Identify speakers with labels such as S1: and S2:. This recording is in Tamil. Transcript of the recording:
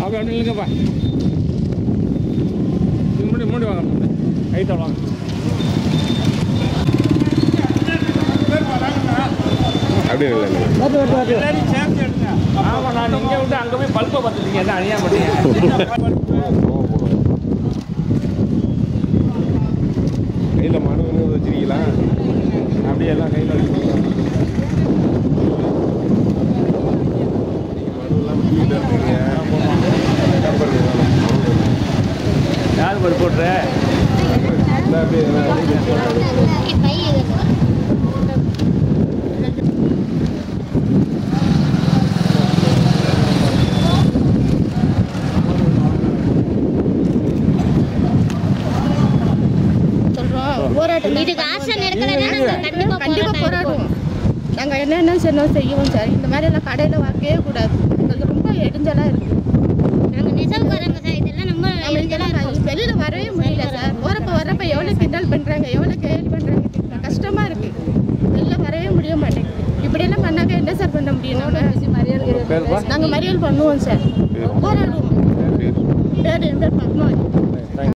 S1: அப்படி அப்படி இல்லைங்கப்பா இது முன்னாடி முன்னாடி வாங்க கைத்தாள் வாங்க
S2: அப்படி இல்லை
S1: ஆமாம் நான் இங்கே விட்டு அங்கே போய் பல்பை பார்த்துட்டீங்க என்ன அணியா பண்ணீங்க
S2: கையில் மனு வந்து வச்சிருக்கீங்களா அப்படியே எல்லாம் கையில் வச்சுக்கலாம் மனுலாம் வீட்டில் இருக்கீங்க என்ன பண்ணுறீங்க
S1: யார் பருப்பு போட்டுற
S2: அப்படியே எல்லாம் வெளியே போட்டு
S3: சொல்றோம் போராட்டம்
S4: இதுக்கு ஆக்ஷன் எடுக்கலைன்னா நாங்கள் கண்டிப்பாக
S3: கண்டிப்பா போராடுவோம் நாங்க என்னென்ன செய்யணும் செய்வோம் சார் இந்த மாதிரி எல்லாம் கடையில வாங்கவே கூடாது எங்களுக்கு ரொம்ப இடைஞ்சலா இருக்கு
S4: நாங்கள் நெசவுக்காரங்க சார் இதெல்லாம் நம்ம
S3: நம்ம இதெல்லாம் நான் வெளியில வரவே முடியல சார் போறப்ப வரப்ப எவ்வளவு கிண்டல் பண்றாங்க எவ்வளவு கேள்வி பண்றாங்க திட்டுறாங்க. கஷ்டமா இருக்கு வெளில வரவே முடிய மாட்டேங்குது இப்படி எல்லாம் பண்ணாக்க என்ன சார் பண்ண முடியும் நம்ம
S1: பேருப்பா
S3: நாங்க மறியல் பண்ணுவோம் சார் போராடுவோம்
S2: பேர்
S3: பேர் என் பேர் பத்மாவதி